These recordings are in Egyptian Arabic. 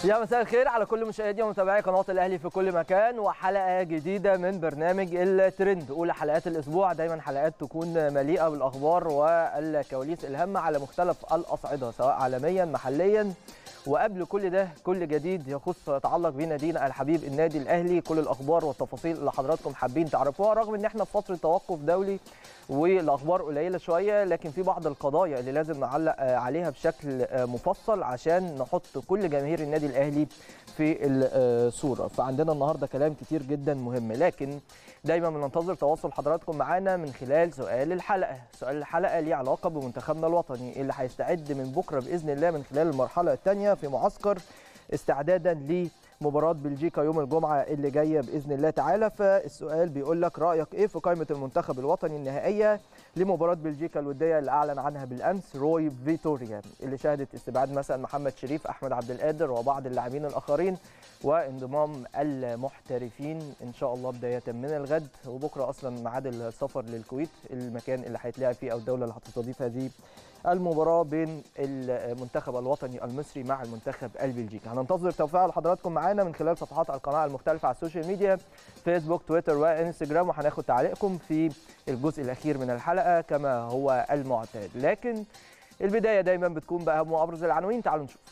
يا مساء الخير على كل مشاهدي ومتابعي قناه الاهلي في كل مكان وحلقه جديده من برنامج الترند اولى حلقات الاسبوع دايما حلقات تكون مليئه بالاخبار والكواليس الهامه على مختلف الاصعده سواء عالميا محليا وقبل كل ده كل جديد يخص يتعلق بنادينا الحبيب النادي الاهلي كل الاخبار والتفاصيل اللي حضراتكم حابين تعرفوها رغم ان احنا في فتره توقف دولي والاخبار قليله شويه لكن في بعض القضايا اللي لازم نعلق عليها بشكل مفصل عشان نحط كل جماهير النادي الاهلي في الصوره فعندنا النهارده كلام كتير جدا مهم لكن دايما بننتظر تواصل حضراتكم معانا من خلال سؤال الحلقه سؤال الحلقه ليه علاقه بمنتخبنا الوطني اللي هيستعد من بكره باذن الله من خلال المرحله الثانيه في معسكر استعدادا ل مباراة بلجيكا يوم الجمعة اللي جاية بإذن الله تعالى فالسؤال بيقول لك رأيك إيه في قائمة المنتخب الوطني النهائية لمباراة بلجيكا الودية اللي أعلن عنها بالأمس روي فيتوريا اللي شهدت استبعاد مثلا محمد شريف أحمد عبد القادر وبعض اللاعبين الآخرين وانضمام المحترفين إن شاء الله بداية من الغد وبكرة أصلا ميعاد السفر للكويت المكان اللي هيتلعب فيه أو الدولة اللي هتستضيف هذه المباراة بين المنتخب الوطني المصري مع المنتخب البلجيكي هننتظر تفاعل حضراتكم معانا من خلال صفحات القناة المختلفة على السوشيال ميديا فيسبوك تويتر وانستجرام وهناخد تعليقكم في الجزء الأخير من الحلقة كما هو المعتاد لكن البداية دايما بتكون بأهم وأبرز العناوين تعالوا نشوف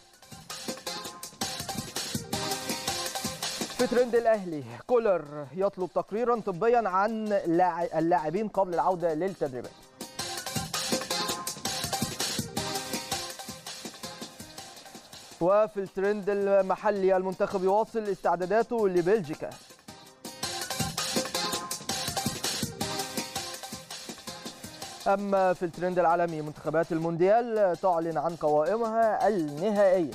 في ترند الاهلي كولر يطلب تقريرا طبيا عن اللاعبين قبل العوده للتدريبات وفي الترند المحلي المنتخب يواصل استعداداته لبلجيكا أما في الترند العالمي منتخبات المونديال تعلن عن قوائمها النهائية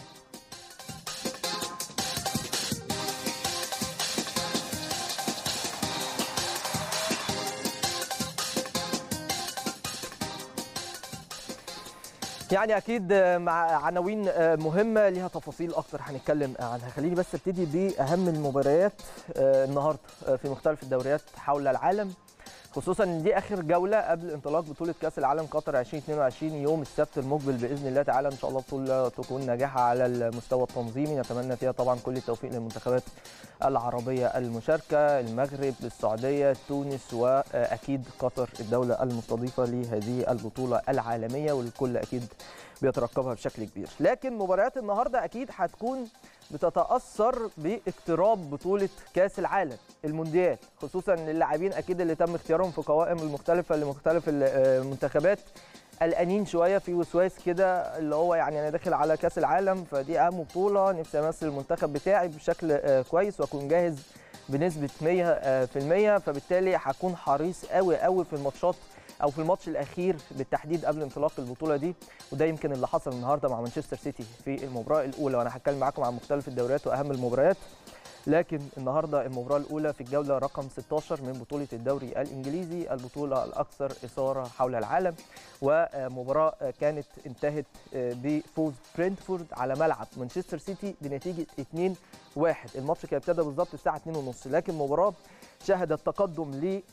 يعني اكيد مع عناوين مهمه ليها تفاصيل اكتر هنتكلم عنها خليني بس ابتدي باهم المباريات النهارده في مختلف الدوريات حول العالم خصوصا ان دي اخر جوله قبل انطلاق بطوله كاس العالم قطر 2022 يوم السبت المقبل باذن الله تعالى ان شاء الله بطوله تكون ناجحه على المستوى التنظيمي نتمنى فيها طبعا كل التوفيق للمنتخبات العربيه المشاركه المغرب السعوديه تونس واكيد قطر الدوله المستضيفه لهذه البطوله العالميه والكل اكيد بيترقبها بشكل كبير لكن مباريات النهارده اكيد هتكون بتتاثر باقتراب بطوله كاس العالم المونديال خصوصا اللاعبين اكيد اللي تم اختيارهم في قوائم المختلفه لمختلف المنتخبات قلقانين شويه في وسواس كده اللي هو يعني انا داخل على كاس العالم فدي اهم بطوله نفسي امثل المنتخب بتاعي بشكل كويس واكون جاهز بنسبه 100% فبالتالي هكون حريص قوي قوي في الماتشات او في الماتش الاخير بالتحديد قبل انطلاق البطوله دي وده يمكن اللي حصل النهارده مع مانشستر سيتي في المباراه الاولى وانا هتكلم معاكم عن مختلف الدوريات واهم المباريات لكن النهارده المباراه الاولى في الجوله رقم 16 من بطوله الدوري الانجليزي البطوله الاكثر اثاره حول العالم ومباراه كانت انتهت بفوز برينتفورد على ملعب مانشستر سيتي بنتيجه 2-1 الماتش كان ابتدى بالظبط الساعه 2:30 لكن مباراه شهدت تقدم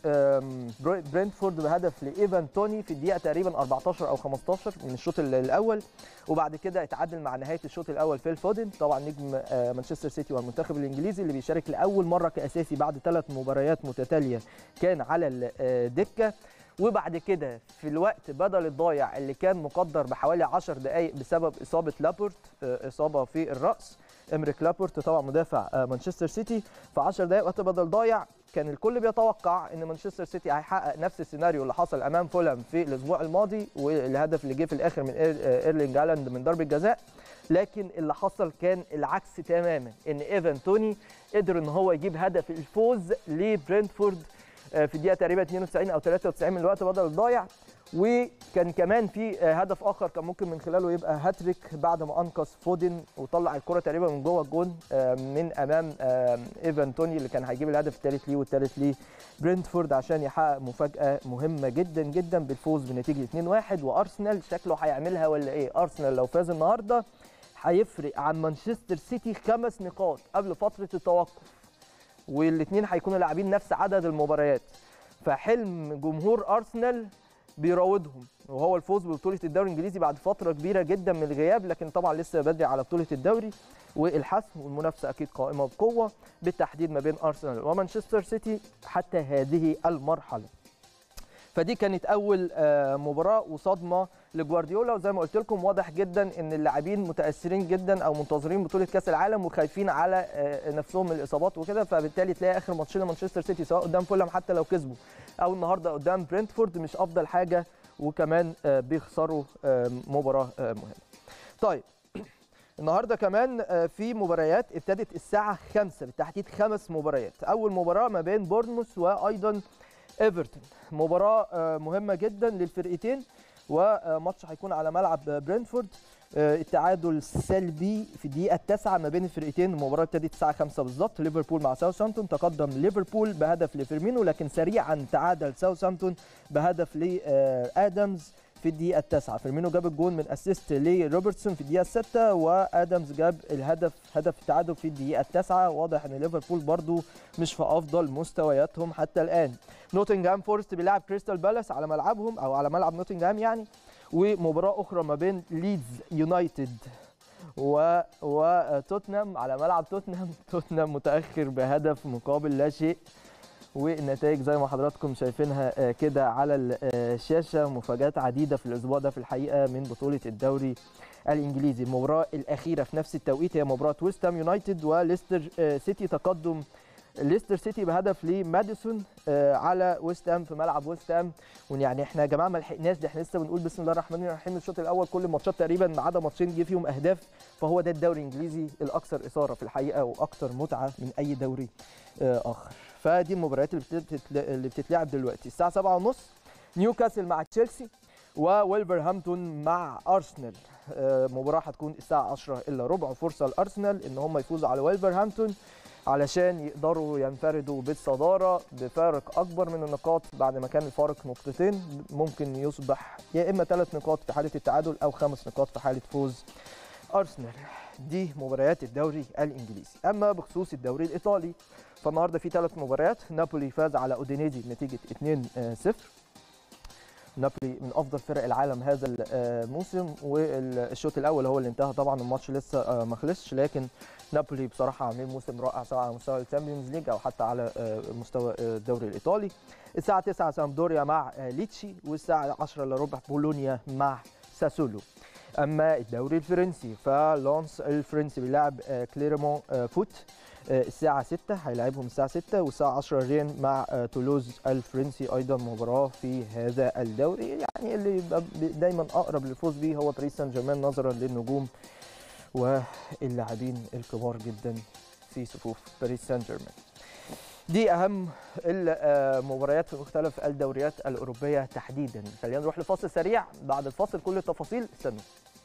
لبرينتفورد بهدف لايفان توني في الدقيقه تقريبا 14 او 15 من الشوط الاول وبعد كده اتعادل مع نهايه الشوط الاول فيل فودن طبعا نجم مانشستر سيتي والمنتخب الانجليزي اللي بيشارك لاول مره كاساسي بعد ثلاث مباريات متتاليه كان على الدكه وبعد كده في الوقت بدل الضايع اللي كان مقدر بحوالي 10 دقائق بسبب اصابه لابورت اصابه في الراس امريك لابورت طبعا مدافع مانشستر سيتي في 10 دقائق وقت بدل ضايع كان الكل بيتوقع ان مانشستر سيتي هيحقق نفس السيناريو اللي حصل امام فولهام في الاسبوع الماضي والهدف اللي جه في الاخر من ايرلينج هالاند من ضربه جزاء لكن اللي حصل كان العكس تماما ان ايفان توني قدر ان هو يجيب هدف الفوز لبرنتفورد في الدقيقه تقريبا 92 او 93 من الوقت بدل الضايع وكان كمان في هدف اخر كان ممكن من خلاله يبقى هاتريك بعد ما انقذ فودن وطلع الكره تقريبا من جوه الجون من امام ايفان توني اللي كان هيجيب الهدف الثالث ليه والثالث ليه برنتفورد عشان يحقق مفاجاه مهمه جدا جدا بالفوز بنتيجه 2-1 وارسنال شكله هيعملها ولا ايه ارسنال لو فاز النهارده هيفرق عن مانشستر سيتي خمس نقاط قبل فتره التوقف والاثنين هيكونوا لاعبين نفس عدد المباريات فحلم جمهور ارسنال بيراودهم وهو الفوز ببطوله الدوري الانجليزي بعد فتره كبيره جدا من الغياب لكن طبعا لسه بدري على بطوله الدوري والحسم والمنافسه اكيد قائمه بقوه بالتحديد ما بين ارسنال ومانشستر سيتي حتى هذه المرحله فدي كانت اول آه، مباراه وصدمه لجوارديولا وزي ما قلت لكم واضح جدا ان اللاعبين متاثرين جدا او منتظرين بطوله كاس العالم وخايفين على آه، نفسهم من الاصابات وكده فبالتالي تلاقي اخر ماتشين لمانشستر سيتي سواء قدام فولهام حتى لو كسبوا او النهارده قدام برنتفورد مش افضل حاجه وكمان آه، بيخسروا آه، مباراه آه، مهمه. طيب النهارده كمان آه، في مباريات ابتدت الساعه 5 بالتحديد خمس مباريات اول مباراه ما بين بورنموث وايضا ايفرتون مباراه آه، مهمه جدا للفرقتين وماتش هيكون على ملعب برينفورد آه، التعادل سلبي في الدقيقه التاسعه ما بين الفرقتين المباراه ابتدت الساعه 5 بالظبط ليفربول مع ساوثهامبتون تقدم ليفربول بهدف لفيرمينو لكن سريعا تعادل ساوثهامبتون بهدف لادمز في الدقيقة التاسعة فيرمينو جاب الجون من اسيست لروبرتسون في الدقيقة الستة وادمز جاب الهدف هدف التعادل في الدقيقة التاسعة واضح ان ليفربول برضو مش في افضل مستوياتهم حتى الان نوتنغهام فورست بيلعب كريستال بالاس على ملعبهم او على ملعب نوتنغهام يعني ومباراة أخرى ما بين ليدز يونايتد و... وتوتنهام على ملعب توتنهام توتنهام متأخر بهدف مقابل لا شيء والنتائج زي ما حضراتكم شايفينها آه، كده على الشاشة مفاجآت عديدة في الأسبوع ده في الحقيقة من بطولة الدوري الإنجليزي المباراة الأخيرة في نفس التوقيت هي مباراة ويست هام يونايتد وليستر آه، سيتي تقدم ليستر سيتي بهدف لماديسون آه، على ويست هام في ملعب ويست هام ويعني احنا يا جماعه ما لحقناش ده احنا لسه بنقول بسم الله الرحمن الرحيم الشوط الاول كل الماتشات تقريبا ما عدا ماتشين جه فيهم اهداف فهو ده الدوري الانجليزي الاكثر اثاره في الحقيقه واكثر متعه من اي دوري آه، اخر فدي المباريات اللي بتتل- اللي بتتلعب دلوقتي الساعه 7:30 نيوكاسل مع تشيلسي وولفرهامبتون مع ارسنال آه، مباراه هتكون الساعه 10 الا ربع فرصه لارسنال ان هم يفوزوا على ولفرهامبتون علشان يقدروا ينفردوا بالصداره بفارق اكبر من النقاط بعد ما كان الفارق نقطتين ممكن يصبح يا اما ثلاث نقاط في حاله التعادل او خمس نقاط في حاله فوز ارسنال دي مباريات الدوري الانجليزي اما بخصوص الدوري الايطالي فالنهارده في ثلاث مباريات نابولي فاز على اودينيزي بنتيجه 2-0 نابولي من افضل فرق العالم هذا الموسم والشوط الاول هو اللي انتهى طبعا الماتش لسه آه، ما خلصش لكن نابولي بصراحه عاملين موسم رائع سواء على مستوى الشامبيونز ليج او حتى على آه، مستوى آه، الدوري الايطالي الساعه 9 سامدوريا مع آه، ليتشي والساعه 10 الا ربع بولونيا مع ساسولو اما الدوري الفرنسي فلونس الفرنسي بيلعب آه، كليرمون آه، فوت آه، الساعة 6 هيلاعبهم الساعة 6 والساعة 10 رين مع آه، تولوز الفرنسي أيضا مباراة في هذا الدوري يعني اللي يبقى ب- دايما أقرب للفوز بيه هو باريس سان جيرمان نظرا للنجوم واللاعبين الكبار جدا في صفوف باريس سان جيرمان دي أهم المباريات في مختلف الدوريات الأوروبية تحديدا خلينا نروح لفاصل سريع بعد الفاصل كل التفاصيل استنوا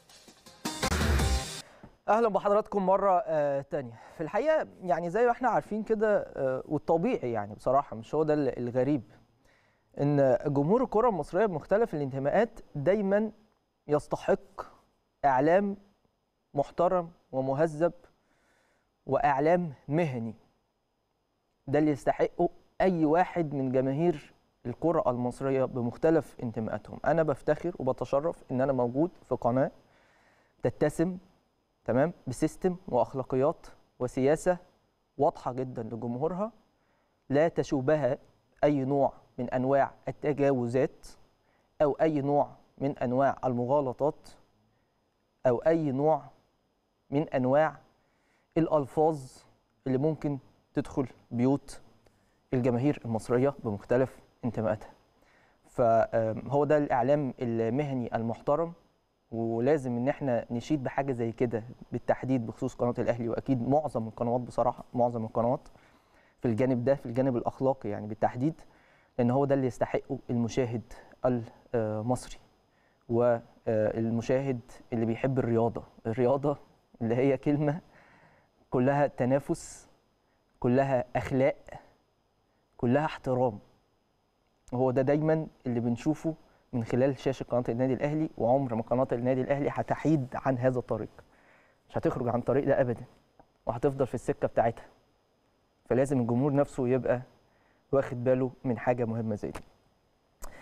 اهلا بحضراتكم مره آه تانية في الحقيقه يعني زي ما احنا عارفين كده آه والطبيعي يعني بصراحه مش هو ده ال- الغريب ان جمهور الكره المصريه بمختلف الانتماءات دايما يستحق اعلام محترم ومهذب واعلام مهني ده اللي يستحقه اي واحد من جماهير الكره المصريه بمختلف انتماءاتهم انا بفتخر وبتشرف ان انا موجود في قناه تتسم تمام بسيستم واخلاقيات وسياسه واضحه جدا لجمهورها لا تشوبها اي نوع من انواع التجاوزات او اي نوع من انواع المغالطات او اي نوع من انواع الالفاظ اللي ممكن تدخل بيوت الجماهير المصريه بمختلف انتماءاتها فهو ده الاعلام المهني المحترم ولازم ان احنا نشيد بحاجه زي كده بالتحديد بخصوص قناه الاهلي واكيد معظم القنوات بصراحه معظم القنوات في الجانب ده في الجانب الاخلاقي يعني بالتحديد لان هو ده اللي يستحقه المشاهد المصري والمشاهد اللي بيحب الرياضه الرياضه اللي هي كلمه كلها تنافس كلها اخلاق كلها احترام هو ده دايما اللي بنشوفه من خلال شاشه قناه النادي الاهلي وعمر ما قناه النادي الاهلي هتحيد عن هذا الطريق مش هتخرج عن الطريق ده ابدا وهتفضل في السكه بتاعتها فلازم الجمهور نفسه يبقى واخد باله من حاجه مهمه زي دي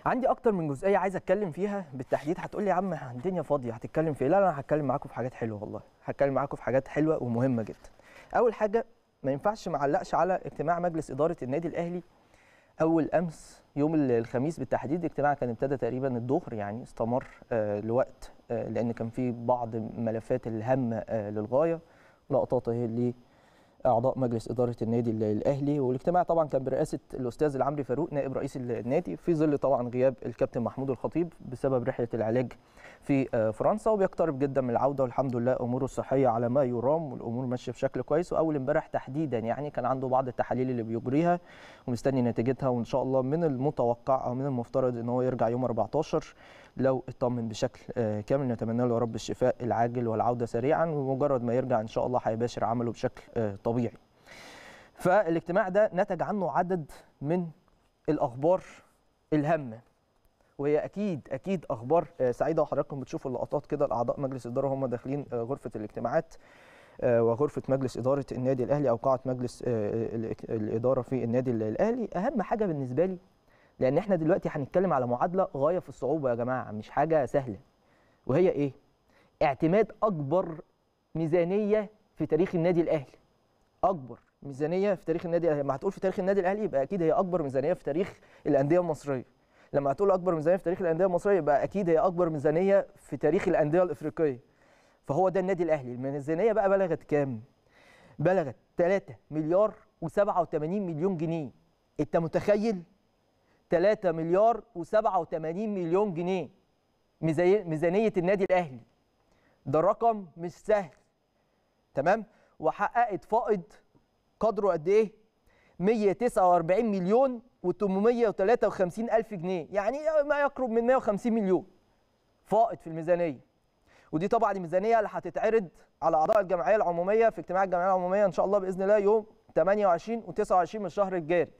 عندي اكتر من جزئيه عايز اتكلم فيها بالتحديد هتقول لي يا عم الدنيا فاضيه هتتكلم في ايه لا لا انا هتكلم معاكم في حاجات حلوه والله هتكلم معاكم في حاجات حلوه ومهمه جدا اول حاجه ما ينفعش ما علقش على اجتماع مجلس اداره النادي الاهلي اول امس يوم الخميس بالتحديد اجتماع كان ابتدى تقريبا الظهر يعني استمر آه لوقت آه لان كان في بعض ملفات الهامه آه للغايه لقطات اهي اعضاء مجلس اداره النادي الاهلي والاجتماع طبعا كان برئاسه الاستاذ العمري فاروق نائب رئيس النادي في ظل طبعا غياب الكابتن محمود الخطيب بسبب رحله العلاج في فرنسا وبيقترب جدا من العوده والحمد لله اموره الصحيه على ما يرام والامور ماشيه بشكل كويس واول امبارح تحديدا يعني كان عنده بعض التحاليل اللي بيجريها ومستني نتيجتها وان شاء الله من المتوقع او من المفترض ان هو يرجع يوم 14 لو اطمن بشكل كامل نتمنى له يا رب الشفاء العاجل والعوده سريعا ومجرد ما يرجع ان شاء الله هيباشر عمله بشكل طبيعي. فالاجتماع ده نتج عنه عدد من الاخبار الهامه وهي اكيد اكيد اخبار سعيده وحضراتكم بتشوفوا اللقطات كده الاعضاء مجلس الاداره هم داخلين غرفه الاجتماعات وغرفه مجلس اداره النادي الاهلي او قاعه مجلس الاداره في النادي الاهلي اهم حاجه بالنسبه لي لان احنا دلوقتي هنتكلم على معادله غايه في الصعوبه يا جماعه مش حاجه سهله وهي ايه اعتماد اكبر ميزانيه في تاريخ النادي الاهلي اكبر ميزانيه في تاريخ النادي الاهلي لما هتقول في تاريخ النادي الاهلي يبقى اكيد هي اكبر ميزانيه في تاريخ الانديه المصريه لما هتقول اكبر ميزانيه في تاريخ الانديه المصريه يبقى اكيد هي اكبر ميزانيه في تاريخ الانديه الافريقيه فهو ده النادي الاهلي الميزانيه بقى بلغت كام بلغت 3 مليار و87 مليون جنيه انت متخيل 3 مليار و87 مليون جنيه ميزانيه النادي الاهلي ده رقم مش سهل تمام وحققت فائض قدره قد ايه 149 مليون و853 الف جنيه يعني ما يقرب من 150 مليون فائض في الميزانيه ودي طبعا الميزانيه اللي هتتعرض على اعضاء الجمعيه العموميه في اجتماع الجمعيه العموميه ان شاء الله باذن الله يوم 28 و29 من الشهر الجاري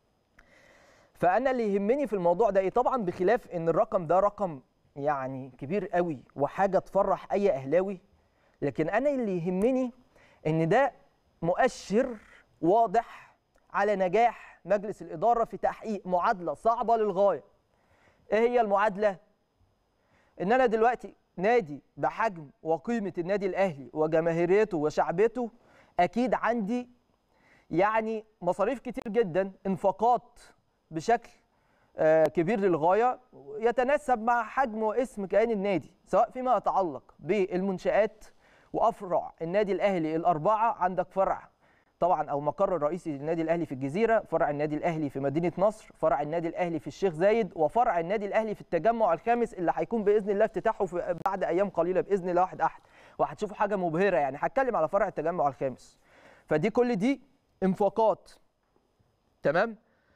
فانا اللي يهمني في الموضوع ده ايه طبعا بخلاف ان الرقم ده رقم يعني كبير قوي وحاجه تفرح اي اهلاوي لكن انا اللي يهمني ان ده مؤشر واضح على نجاح مجلس الاداره في تحقيق معادله صعبه للغايه ايه هي المعادله ان انا دلوقتي نادي بحجم وقيمه النادي الاهلي وجماهيريته وشعبيته اكيد عندي يعني مصاريف كتير جدا انفاقات بشكل كبير للغايه يتناسب مع حجم واسم كيان النادي سواء فيما يتعلق بالمنشات وافرع النادي الاهلي الاربعه عندك فرع طبعا او مقر الرئيسي للنادي الاهلي في الجزيره فرع النادي الاهلي في مدينه نصر فرع النادي الاهلي في الشيخ زايد وفرع النادي الاهلي في التجمع الخامس اللي هيكون باذن الله افتتاحه في بعد ايام قليله باذن الله واحد احد وهتشوفوا حاجه مبهره يعني هتكلم على فرع التجمع الخامس فدي كل دي انفاقات تمام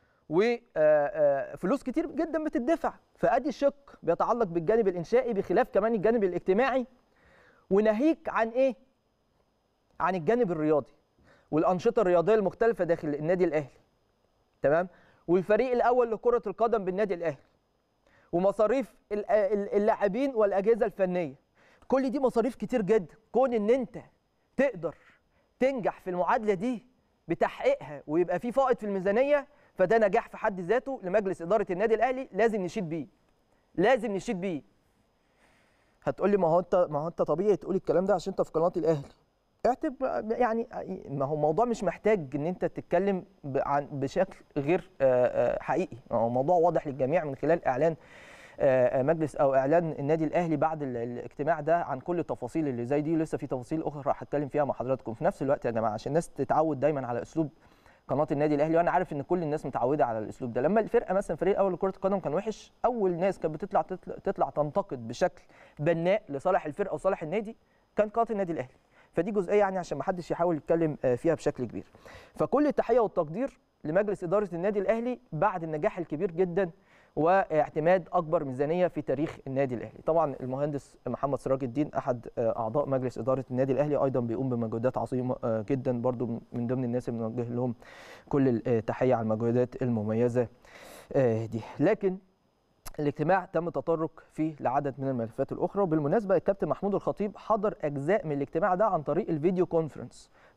وفلوس كتير جدا بتدفع فادي شق بيتعلق بالجانب الانشائي بخلاف كمان الجانب الاجتماعي وناهيك عن ايه عن الجانب الرياضي والانشطه الرياضيه المختلفه داخل النادي الاهلي تمام والفريق الاول لكره القدم بالنادي الاهلي ومصاريف اللاعبين والاجهزه الفنيه كل دي مصاريف كتير جدا كون ان انت تقدر تنجح في المعادله دي بتحقيقها ويبقى في فائض في الميزانيه فده نجاح في حد ذاته لمجلس اداره النادي الاهلي لازم نشيد بيه لازم نشيد بيه هتقول لي ما هو انت ما هو انت طبيعي تقول الكلام ده عشان انت في قناه الاهلي اعتب يعني ما هو الموضوع مش محتاج ان انت تتكلم عن بشكل غير حقيقي هو موضوع واضح للجميع من خلال اعلان مجلس او اعلان النادي الاهلي بعد الاجتماع ده عن كل التفاصيل اللي زي دي لسه في تفاصيل اخرى هتكلم فيها مع حضراتكم في نفس الوقت يا جماعه عشان الناس تتعود دايما على اسلوب قناه النادي الاهلي وانا عارف ان كل الناس متعوده على الاسلوب ده لما الفرقه مثلا فريق اول لكره القدم كان وحش اول ناس كانت بتطلع تطلع, تطلع تنتقد بشكل بناء لصالح الفرقه وصالح النادي كان قناه النادي الاهلي فدي جزئيه يعني عشان ما حدش يحاول يتكلم فيها بشكل كبير فكل التحيه والتقدير لمجلس اداره النادي الاهلي بعد النجاح الكبير جدا واعتماد اكبر ميزانيه في تاريخ النادي الاهلي طبعا المهندس محمد سراج الدين احد اعضاء مجلس اداره النادي الاهلي ايضا بيقوم بمجهودات عظيمه جدا برضو من ضمن الناس اللي بنوجه لهم كل التحيه على المجهودات المميزه دي لكن الاجتماع تم تطرق فيه لعدد من الملفات الاخرى وبالمناسبه الكابتن محمود الخطيب حضر اجزاء من الاجتماع ده عن طريق الفيديو كونفرنس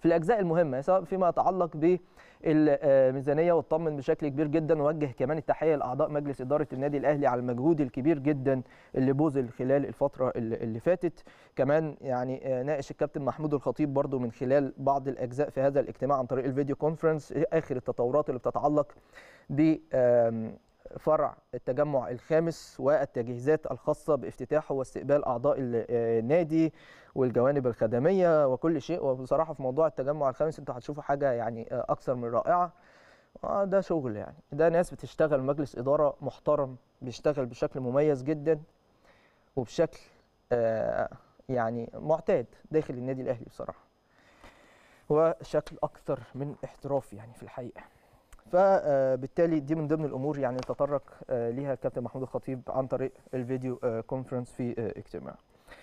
في الاجزاء المهمه سواء فيما يتعلق بالميزانيه واطمن بشكل كبير جدا ووجه كمان التحيه لاعضاء مجلس اداره النادي الاهلي على المجهود الكبير جدا اللي بذل خلال الفتره اللي اللي فاتت كمان يعني ناقش الكابتن محمود الخطيب برضو من خلال بعض الاجزاء في هذا الاجتماع عن طريق الفيديو كونفرنس اخر التطورات اللي بتتعلق ب فرع التجمع الخامس والتجهيزات الخاصة بافتتاحه واستقبال أعضاء النادي والجوانب الخدمية وكل شيء وبصراحة في موضوع التجمع الخامس انتوا هتشوفوا حاجة يعني أكثر من رائعة ده شغل يعني ده ناس بتشتغل مجلس إدارة محترم بيشتغل بشكل مميز جدا وبشكل يعني معتاد داخل النادي الأهلي بصراحة وشكل أكثر من احتراف يعني في الحقيقة فبالتالي دي من ضمن الامور يعني تطرق ليها الكابتن محمود الخطيب عن طريق الفيديو كونفرنس في اجتماع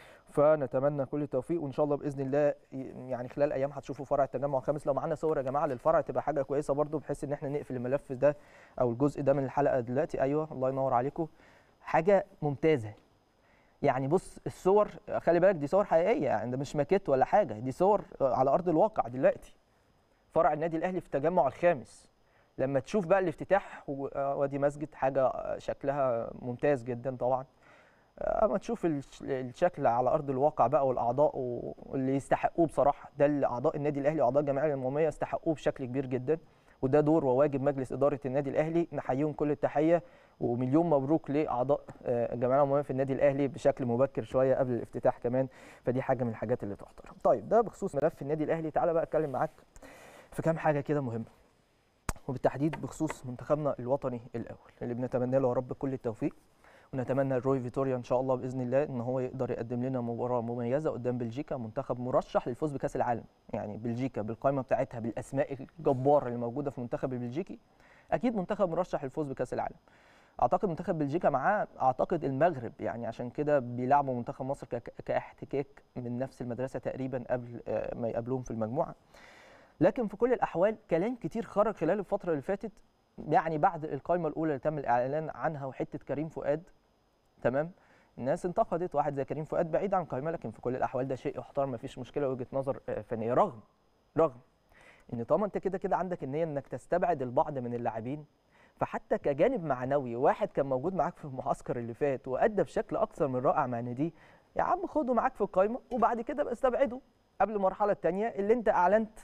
فنتمنى كل التوفيق وان شاء الله باذن الله يعني خلال ايام هتشوفوا فرع التجمع الخامس لو معانا صور يا جماعه للفرع تبقى حاجه كويسه برده بحيث ان احنا نقفل الملف ده او الجزء ده من الحلقه دلوقتي ايوه الله ينور عليكم حاجه ممتازه يعني بص الصور خلي بالك دي صور حقيقيه يعني ده مش ماكيت ولا حاجه دي صور على ارض الواقع دلوقتي فرع النادي الاهلي في التجمع الخامس لما تشوف بقى الافتتاح وادي مسجد حاجه شكلها ممتاز جدا طبعا اما تشوف الشكل على ارض الواقع بقى والاعضاء واللي يستحقوه بصراحه ده اللي اعضاء النادي الاهلي واعضاء الجمعيه العموميه يستحقوه بشكل كبير جدا وده دور وواجب مجلس اداره النادي الاهلي نحييهم كل التحيه ومليون مبروك لاعضاء الجمعيه العموميه في النادي الاهلي بشكل مبكر شويه قبل الافتتاح كمان فدي حاجه من الحاجات اللي تحترم طيب ده بخصوص ملف النادي الاهلي تعالى بقى اتكلم معاك في كام حاجه كده مهمه وبالتحديد بخصوص منتخبنا الوطني الاول اللي بنتمنى له يا رب كل التوفيق ونتمنى روي فيتوريا ان شاء الله باذن الله ان هو يقدر يقدم لنا مباراه مميزه قدام بلجيكا منتخب مرشح للفوز بكاس العالم يعني بلجيكا بالقائمه بتاعتها بالاسماء الجباره اللي موجوده في المنتخب البلجيكي اكيد منتخب مرشح للفوز بكاس العالم اعتقد منتخب بلجيكا معاه اعتقد المغرب يعني عشان كده بيلعبوا منتخب مصر كاحتكاك من نفس المدرسه تقريبا قبل ما يقابلوهم في المجموعه لكن في كل الاحوال كلام كتير خرج خلال الفتره اللي فاتت يعني بعد القائمه الاولى اللي تم الاعلان عنها وحته كريم فؤاد تمام الناس انتقدت واحد زي كريم فؤاد بعيد عن القائمه لكن في كل الاحوال ده شيء يحترم ما فيش مشكله وجهه نظر فنيه رغم رغم ان طالما انت كده كده عندك النيه انك تستبعد البعض من اللاعبين فحتى كجانب معنوي واحد كان موجود معاك في المعسكر اللي فات وادى بشكل اكثر من رائع مع ناديه يا عم خده معاك في القائمه وبعد كده بقى استبعده قبل المرحله الثانيه اللي انت اعلنت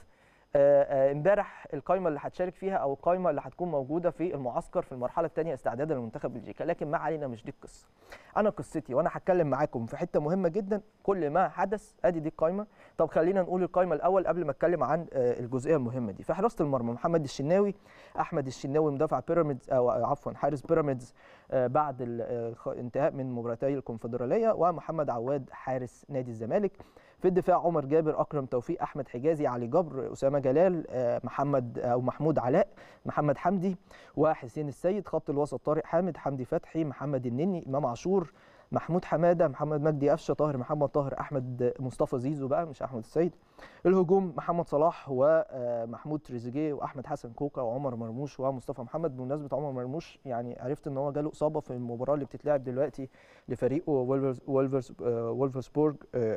امبارح القائمه اللي هتشارك فيها او القائمه اللي هتكون موجوده في المعسكر في المرحله الثانيه استعدادا لمنتخب بلجيكا لكن ما علينا مش دي القصه انا قصتي وانا هتكلم معاكم في حته مهمه جدا كل ما حدث ادي دي القائمه طب خلينا نقول القائمه الاول قبل ما اتكلم عن الجزئيه المهمه دي في حراسه المرمى محمد الشناوي احمد الشناوي مدافع بيراميدز او عفوا حارس بيراميدز بعد الانتهاء من مباراتي الكونفدراليه ومحمد عواد حارس نادي الزمالك في الدفاع عمر جابر اكرم توفيق احمد حجازي علي جبر اسامه جلال محمد او محمود علاء محمد حمدي وحسين السيد خط الوسط طارق حامد حمدي فتحي محمد النني امام عاشور محمود حماده محمد مجدي قفشه طاهر محمد طاهر احمد مصطفى زيزو بقى مش احمد السيد الهجوم محمد صلاح ومحمود تريزيجيه واحمد حسن كوكا وعمر مرموش ومصطفى محمد بمناسبه عمر مرموش يعني عرفت ان هو جاله اصابه في المباراه اللي بتتلعب دلوقتي لفريقه وولفرز وولفرز وولفرسبورج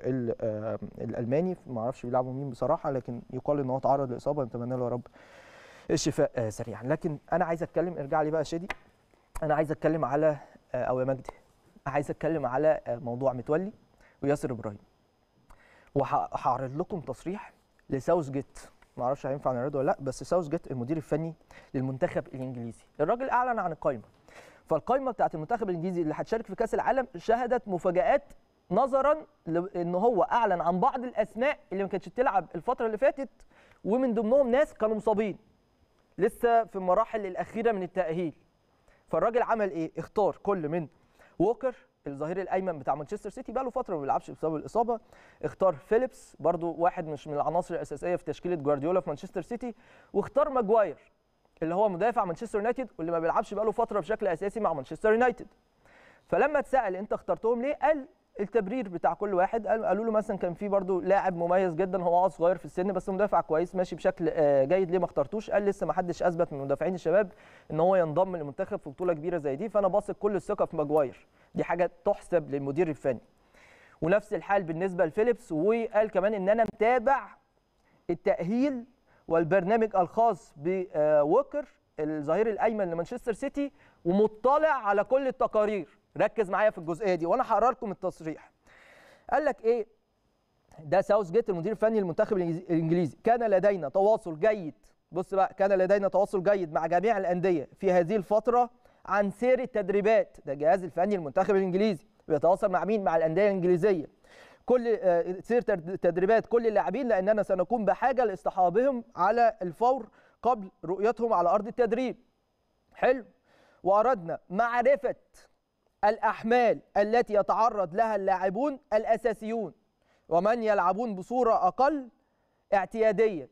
الالماني ما اعرفش بيلعبوا مين بصراحه لكن يقال ان هو تعرض لاصابه نتمنى له يا رب الشفاء سريعا لكن انا عايز اتكلم ارجع لي بقى شادي انا عايز اتكلم على او يا مجدي عايز اتكلم على موضوع متولي وياسر ابراهيم وهعرض لكم تصريح لساوث جيت ما اعرفش هينفع نعرضه ولا لا بس ساوث جيت المدير الفني للمنتخب الانجليزي الراجل اعلن عن القائمه فالقائمه بتاعت المنتخب الانجليزي اللي هتشارك في كاس العالم شهدت مفاجات نظرا لان هو اعلن عن بعض الاسماء اللي ما كانتش بتلعب الفتره اللي فاتت ومن ضمنهم ناس كانوا مصابين لسه في المراحل الاخيره من التاهيل فالراجل عمل ايه اختار كل من ووكر الظهير الايمن بتاع مانشستر سيتي بقى له فتره ما بيلعبش بسبب الاصابه اختار فيليبس برضو واحد مش من العناصر الاساسيه في تشكيله جوارديولا في مانشستر سيتي واختار ماجواير اللي هو مدافع مانشستر يونايتد واللي ما بيلعبش بقى له فتره بشكل اساسي مع مانشستر يونايتد فلما اتسال انت اخترتهم ليه قال التبرير بتاع كل واحد قالوا له مثلا كان في برضو لاعب مميز جدا هو اه صغير في السن بس مدافع كويس ماشي بشكل جيد ليه ما اخترتوش قال لسه ما حدش اثبت من مدافعين الشباب ان هو ينضم للمنتخب في بطوله كبيره زي دي فانا باثق كل الثقه في ماجواير دي حاجه تحسب للمدير الفني ونفس الحال بالنسبه لفيليبس وقال كمان ان انا متابع التاهيل والبرنامج الخاص بوكر الظهير الايمن لمانشستر سيتي ومطلع على كل التقارير ركز معايا في الجزئيه دي وانا هقرا لكم التصريح قال لك ايه ده ساوث جيت المدير الفني للمنتخب الانجليزي كان لدينا تواصل جيد بص بقى كان لدينا تواصل جيد مع جميع الانديه في هذه الفتره عن سير التدريبات ده الجهاز الفني للمنتخب الانجليزي بيتواصل مع مين مع الانديه الانجليزيه كل سير تدريبات كل اللاعبين لاننا سنكون بحاجه لاصطحابهم على الفور قبل رؤيتهم على ارض التدريب حلو واردنا معرفه الاحمال التي يتعرض لها اللاعبون الاساسيون ومن يلعبون بصوره اقل اعتياديا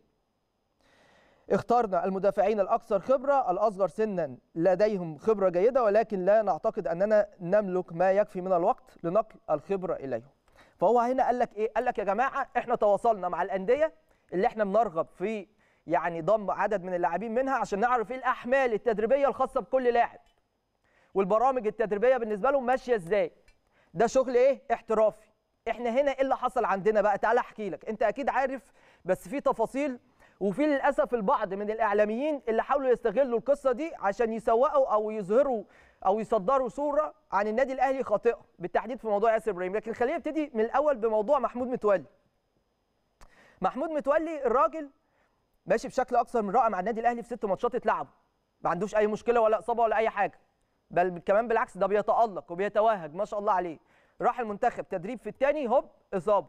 اخترنا المدافعين الاكثر خبره الاصغر سنا لديهم خبره جيده ولكن لا نعتقد اننا نملك ما يكفي من الوقت لنقل الخبره اليهم فهو هنا قال لك ايه قال لك يا جماعه احنا تواصلنا مع الانديه اللي احنا بنرغب في يعني ضم عدد من اللاعبين منها عشان نعرف ايه الاحمال التدريبيه الخاصه بكل لاعب والبرامج التدريبيه بالنسبه لهم ماشيه ازاي ده شغل ايه احترافي احنا هنا ايه اللي حصل عندنا بقى تعالى احكي لك انت اكيد عارف بس في تفاصيل وفي للاسف البعض من الاعلاميين اللي حاولوا يستغلوا القصه دي عشان يسوقوا او يظهروا او يصدروا صوره عن النادي الاهلي خاطئه بالتحديد في موضوع ياسر ابراهيم لكن خلينا نبتدي من الاول بموضوع محمود متولي محمود متولي الراجل ماشي بشكل اكثر من رائع مع النادي الاهلي في ست ماتشات اتلعبوا ما عندوش اي مشكله ولا اصابه ولا اي حاجه بل كمان بالعكس ده بيتالق وبيتوهج ما شاء الله عليه راح المنتخب تدريب في الثاني هوب اصابه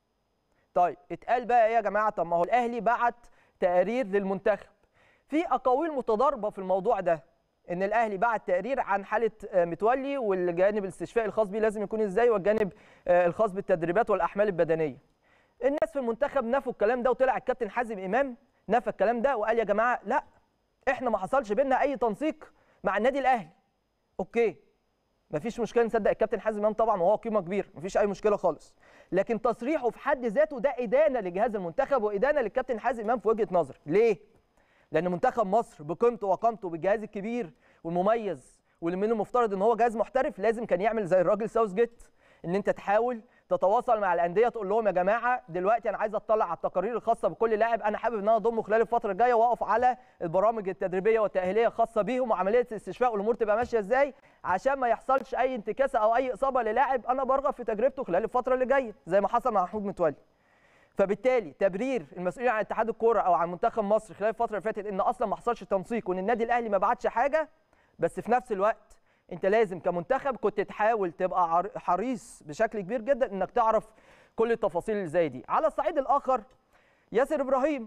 طيب اتقال بقى ايه يا جماعه طب ما هو الاهلي بعت تقارير للمنتخب في اقاويل متضاربه في الموضوع ده ان الاهلي بعت تقرير عن حاله متولي والجانب الاستشفائي الخاص بيه لازم يكون ازاي والجانب الخاص بالتدريبات والاحمال البدنيه الناس في المنتخب نفوا الكلام ده وطلع الكابتن حازم امام نفى الكلام ده وقال يا جماعه لا احنا ما حصلش بينا اي تنسيق مع النادي الاهلي اوكي مفيش مشكله نصدق الكابتن حازم امام طبعا وهو قيمه كبيره مفيش اي مشكله خالص لكن تصريحه في حد ذاته ده ادانه لجهاز المنتخب وادانه للكابتن حازم امام في وجهه نظري ليه لان منتخب مصر بقيمته وقامته بالجهاز الكبير والمميز واللي من المفترض ان هو جهاز محترف لازم كان يعمل زي الراجل ساوث جيت ان انت تحاول تتواصل مع الانديه تقول لهم يا جماعه دلوقتي انا عايز اطلع على التقارير الخاصه بكل لاعب انا حابب ان انا اضمه خلال الفتره الجايه واقف على البرامج التدريبيه والتاهيليه الخاصه بيهم وعمليه الاستشفاء والامور تبقى ماشيه ازاي عشان ما يحصلش اي انتكاسه او اي اصابه للاعب انا برغب في تجربته خلال الفتره اللي جايه زي ما حصل مع محمود متولي فبالتالي تبرير المسؤولين عن اتحاد الكوره او عن منتخب مصر خلال الفتره اللي فاتت ان اصلا ما حصلش تنسيق وان النادي الاهلي ما بعتش حاجه بس في نفس الوقت انت لازم كمنتخب كنت تحاول تبقى حريص بشكل كبير جدا انك تعرف كل التفاصيل اللي زي دي على الصعيد الاخر ياسر ابراهيم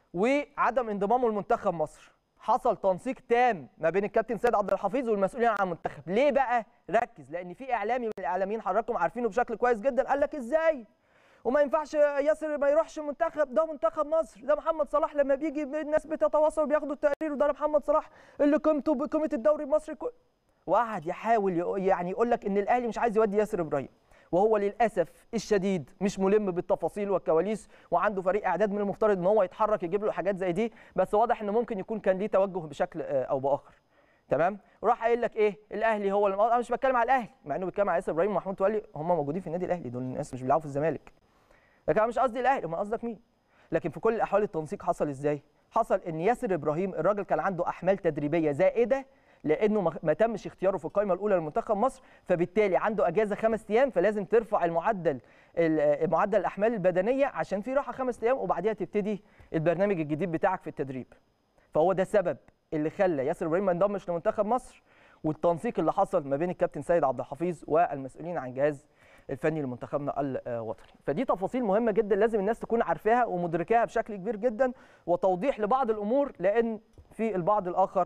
وعدم انضمامه لمنتخب مصر حصل تنسيق تام ما بين الكابتن سيد عبد الحفيظ والمسؤولين عن المنتخب ليه بقى ركز لان في اعلامي من الاعلاميين حضراتكم عارفينه بشكل كويس جدا قال لك ازاي وما ينفعش ياسر ما يروحش المنتخب ده منتخب مصر ده محمد صلاح لما بيجي الناس بتتواصل وبياخدوا التقرير وده محمد صلاح اللي قيمته بقيمه الدوري المصري وقعد يحاول يعني يقول لك ان الاهلي مش عايز يودي ياسر ابراهيم وهو للاسف الشديد مش ملم بالتفاصيل والكواليس وعنده فريق اعداد من المفترض ان هو يتحرك يجيب له حاجات زي دي بس واضح ان ممكن يكون كان ليه توجه بشكل او باخر تمام راح قايل لك ايه الاهلي هو الم... انا مش بتكلم على الاهلي مع انه بيتكلم على ياسر ابراهيم ومحمود تولي هم موجودين في النادي الاهلي دول الناس مش بيلعبوا في الزمالك لكن انا مش قصدي الاهلي امال قصدك مين لكن في كل الاحوال التنسيق حصل ازاي حصل ان ياسر ابراهيم الراجل كان عنده احمال تدريبيه زائده لانه ما تمش اختياره في القائمه الاولى لمنتخب مصر فبالتالي عنده اجازه خمس ايام فلازم ترفع المعدل معدل الاحمال البدنيه عشان في راحه خمس ايام وبعديها تبتدي البرنامج الجديد بتاعك في التدريب فهو ده السبب اللي خلى ياسر ابراهيم ما ينضمش لمنتخب مصر والتنسيق اللي حصل ما بين الكابتن سيد عبد الحفيظ والمسؤولين عن جهاز الفني لمنتخبنا الوطني فدي تفاصيل مهمه جدا لازم الناس تكون عارفاها ومدركاها بشكل كبير جدا وتوضيح لبعض الامور لان في البعض الاخر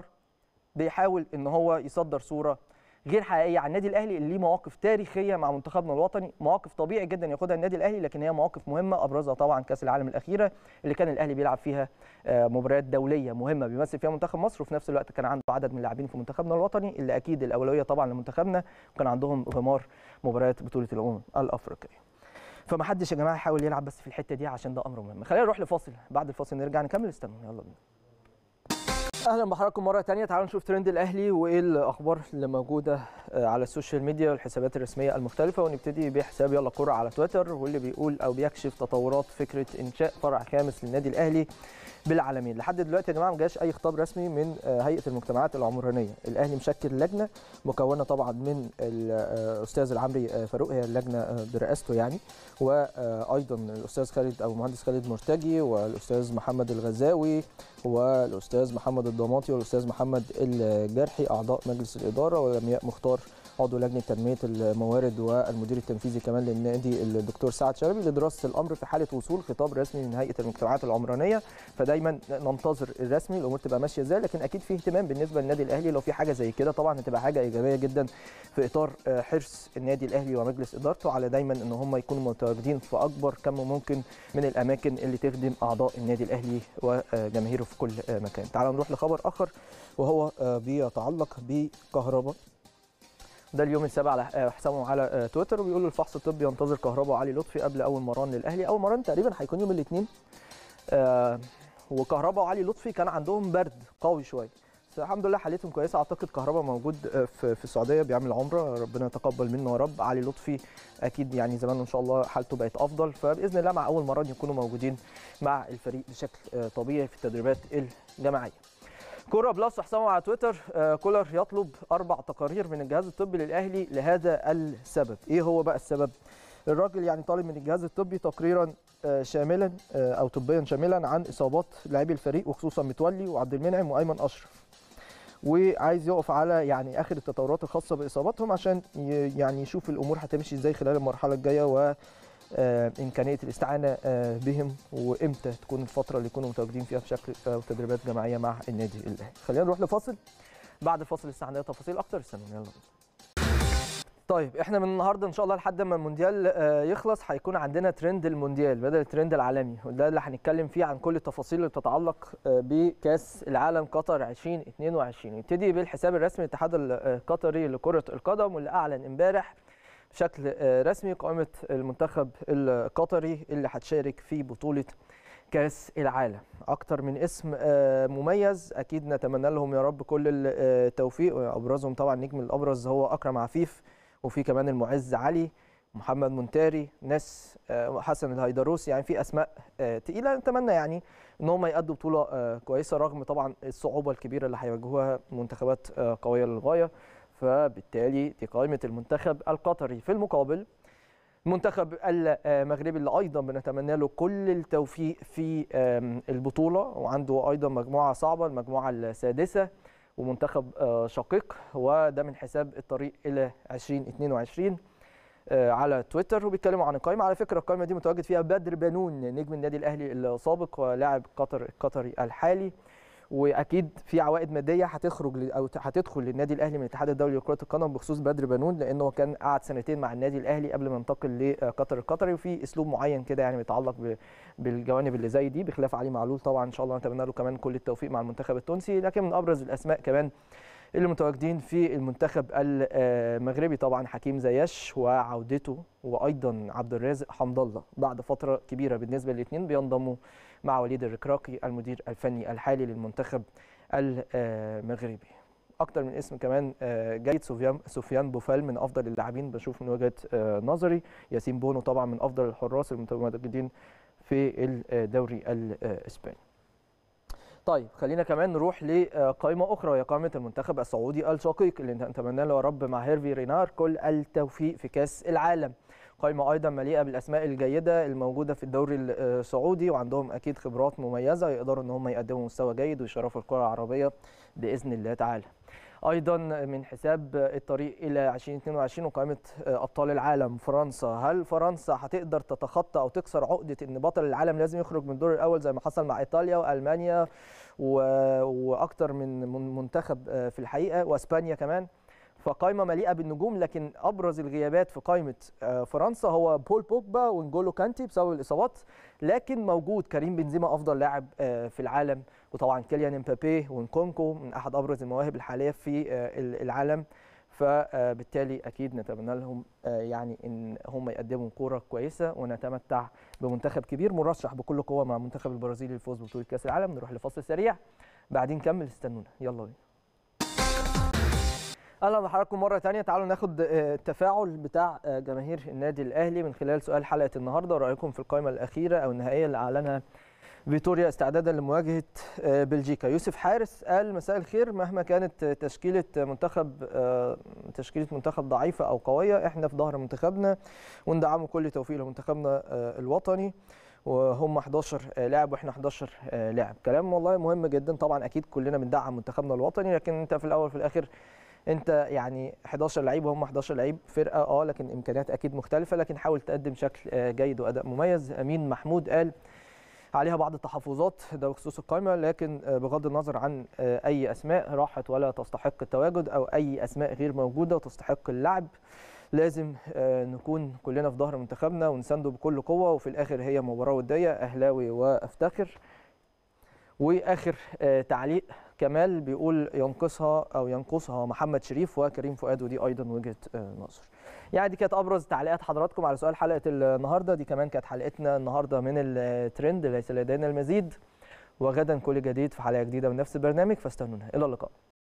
بيحاول ان هو يصدر صوره غير حقيقيه عن النادي الاهلي اللي ليه مواقف تاريخيه مع منتخبنا الوطني مواقف طبيعي جدا ياخدها النادي الاهلي لكن هي مواقف مهمه ابرزها طبعا كاس العالم الاخيره اللي كان الاهلي بيلعب فيها مباريات دوليه مهمه بيمثل فيها منتخب مصر وفي نفس الوقت كان عنده عدد من اللاعبين في منتخبنا الوطني اللي اكيد الاولويه طبعا لمنتخبنا وكان عندهم غمار مباريات بطوله الامم الافريقيه فما حدش يا جماعه يحاول يلعب بس في الحته دي عشان ده امر مهم خلينا نروح لفاصل بعد الفاصل نرجع نكمل استنوا يلا بينا اهلا بحضراتكم مره تانية تعالوا نشوف ترند الاهلي وايه الاخبار اللي موجوده على السوشيال ميديا والحسابات الرسميه المختلفه ونبتدي بحساب يلا كوره على تويتر واللي بيقول او بيكشف تطورات فكره انشاء فرع خامس للنادي الاهلي بالعالمين لحد دلوقتي يا جماعه ما جاش اي خطاب رسمي من هيئه المجتمعات العمرانيه الاهلي مشكل لجنه مكونه طبعا من الاستاذ العمري فاروق هي اللجنه برئاسته يعني وايضا الاستاذ خالد او المهندس خالد مرتجي والاستاذ محمد الغزاوي والاستاذ محمد الضماطي والاستاذ محمد الجرحي اعضاء مجلس الاداره ولمياء مختار عضو لجنه تنميه الموارد والمدير التنفيذي كمان للنادي الدكتور سعد شلبي لدراسه الامر في حاله وصول خطاب رسمي من هيئه المجتمعات العمرانيه فدايما ننتظر الرسمي الامور تبقى ماشيه ازاي لكن اكيد في اهتمام بالنسبه للنادي الاهلي لو في حاجه زي كده طبعا هتبقى حاجه ايجابيه جدا في اطار حرص النادي الاهلي ومجلس ادارته على دايما ان هم يكونوا متواجدين في اكبر كم ممكن من الاماكن اللي تخدم اعضاء النادي الاهلي وجماهيره في كل مكان تعالوا نروح لخبر اخر وهو بيتعلق بكهرباء ده اليوم السابع على حسابهم على تويتر وبيقولوا الفحص الطبي ينتظر كهرباء وعلي لطفي قبل اول مران للاهلي اول مران تقريبا هيكون يوم الاثنين آه وكهرباء وعلي لطفي كان عندهم برد قوي شويه بس الحمد لله حالتهم كويسه اعتقد كهرباء موجود في, في السعوديه بيعمل عمره ربنا يتقبل منه يا رب علي لطفي اكيد يعني زمان ان شاء الله حالته بقت افضل فباذن الله مع اول مران يكونوا موجودين مع الفريق بشكل طبيعي في التدريبات الجماعيه كوره بلس حسابه على تويتر آه كولر يطلب اربع تقارير من الجهاز الطبي للاهلي لهذا السبب ايه هو بقى السبب الراجل يعني طالب من الجهاز الطبي تقريرا آه شاملا آه او طبيا شاملا عن اصابات لاعبي الفريق وخصوصا متولي وعبد المنعم وايمن اشرف وعايز يقف على يعني اخر التطورات الخاصه باصاباتهم عشان يعني يشوف الامور هتمشي ازاي خلال المرحله الجايه و امكانيه الاستعانه بهم وامتى تكون الفتره اللي يكونوا متواجدين فيها بشكل تدريبات جماعيه مع النادي الاهلي خلينا نروح لفاصل بعد الفاصل لسه عندنا تفاصيل اكتر استنوا يلا طيب احنا من النهارده ان شاء الله لحد ما المونديال يخلص هيكون عندنا ترند المونديال بدل الترند العالمي وده اللي هنتكلم فيه عن كل التفاصيل اللي بتتعلق بكاس العالم قطر 2022 نبتدي بالحساب الرسمي للاتحاد القطري لكره القدم واللي اعلن امبارح بشكل رسمي قائمه المنتخب القطري اللي هتشارك في بطوله كاس العالم اكتر من اسم مميز اكيد نتمنى لهم يا رب كل التوفيق ابرزهم طبعا النجم الابرز هو اكرم عفيف وفي كمان المعز علي محمد منتاري ناس حسن الهيدروسي يعني في اسماء تقيله نتمنى يعني ان هم يأدوا بطوله كويسه رغم طبعا الصعوبه الكبيره اللي هيواجهوها منتخبات قويه للغايه فبالتالي دي قائمه المنتخب القطري في المقابل المنتخب المغربي اللي ايضا بنتمنى له كل التوفيق في البطوله وعنده ايضا مجموعه صعبه المجموعه السادسه ومنتخب شقيق وده من حساب الطريق الى 2022 على تويتر وبيتكلموا عن القائمه على فكره القائمه دي متواجد فيها بدر بنون نجم النادي الاهلي السابق ولاعب قطر القطري الحالي واكيد في عوائد ماديه هتخرج او هتدخل للنادي الاهلي من الاتحاد الدولي لكره القدم بخصوص بدر بنون لانه كان قعد سنتين مع النادي الاهلي قبل ما ينتقل لقطر القطري وفي اسلوب معين كده يعني بيتعلق بالجوانب اللي زي دي بخلاف علي معلول طبعا ان شاء الله نتمنى له كمان كل التوفيق مع المنتخب التونسي لكن من ابرز الاسماء كمان اللي متواجدين في المنتخب المغربي طبعا حكيم زياش وعودته وايضا عبد الرازق حمد الله بعد فتره كبيره بالنسبه للاثنين بينضموا مع وليد الركراكي المدير الفني الحالي للمنتخب المغربي اكتر من اسم كمان جيد سفيان سفيان بوفال من افضل اللاعبين بشوف من وجهه نظري ياسين بونو طبعا من افضل الحراس المتواجدين في الدوري الاسباني طيب خلينا كمان نروح لقائمه اخرى وهي قائمه المنتخب السعودي الشقيق اللي نتمنى له يا رب مع هيرفي رينار كل التوفيق في كاس العالم قائمه ايضا مليئه بالاسماء الجيده الموجوده في الدوري السعودي وعندهم اكيد خبرات مميزه يقدروا ان هم يقدموا مستوى جيد ويشرفوا الكره العربيه باذن الله تعالى ايضا من حساب الطريق الى 2022 وقائمه ابطال العالم فرنسا هل فرنسا هتقدر تتخطى او تكسر عقده ان بطل العالم لازم يخرج من الدور الاول زي ما حصل مع ايطاليا والمانيا واكتر من منتخب في الحقيقه واسبانيا كمان فقائمه مليئه بالنجوم لكن ابرز الغيابات في قائمه فرنسا هو بول بوجبا وانجولو كانتي بسبب الاصابات لكن موجود كريم بنزيما افضل لاعب في العالم وطبعا كيليان امبابي ونكونكو من احد ابرز المواهب الحاليه في العالم فبالتالي اكيد نتمنى لهم آه، يعني ان هم يقدموا كوره كويسه ونتمتع بمنتخب كبير مرشح بكل قوه مع المنتخب البرازيلي للفوز ببطوله كاس العالم نروح لفاصل سريع بعدين نكمل استنونا يلا بينا اهلا بحضراتكم مره تانية تعالوا ناخد آه، التفاعل بتاع آه، جماهير النادي الاهلي من خلال سؤال حلقه النهارده ورايكم في القائمه الاخيره او النهائيه اللي اعلنها فيتوريا استعدادا لمواجهه آه، بلجيكا يوسف حارس قال مساء الخير مهما كانت تشكيله منتخب آه، تشكيله منتخب ضعيفه او قويه احنا في ظهر منتخبنا وندعمه كل توفيق لمنتخبنا آه، الوطني وهم 11 لاعب واحنا 11 لاعب كلام والله مهم جدا طبعا اكيد كلنا بندعم منتخبنا الوطني لكن انت في الاول وفي الاخر انت يعني 11 لعيب وهم 11 لعيب فرقه اه لكن امكانيات اكيد مختلفه لكن حاول تقدم شكل آه، جيد واداء مميز امين محمود قال عليها بعض التحفظات ده بخصوص القائمه لكن آه، بغض النظر عن آه، اي اسماء راحت ولا تستحق التواجد او اي اسماء غير موجوده وتستحق اللعب لازم آه، نكون كلنا في ظهر منتخبنا ونسانده بكل قوه وفي الاخر هي مباراه وديه اهلاوي وافتخر واخر آه، تعليق كمال بيقول ينقصها او ينقصها محمد شريف وكريم فؤاد ودي ايضا وجهه آه، نظر. يعني دي كانت ابرز تعليقات حضراتكم على سؤال حلقه النهارده دي كمان كانت حلقتنا النهارده من الترند ليس لدينا المزيد وغدا كل جديد في حلقه جديده من نفس البرنامج فاستنونا الى اللقاء.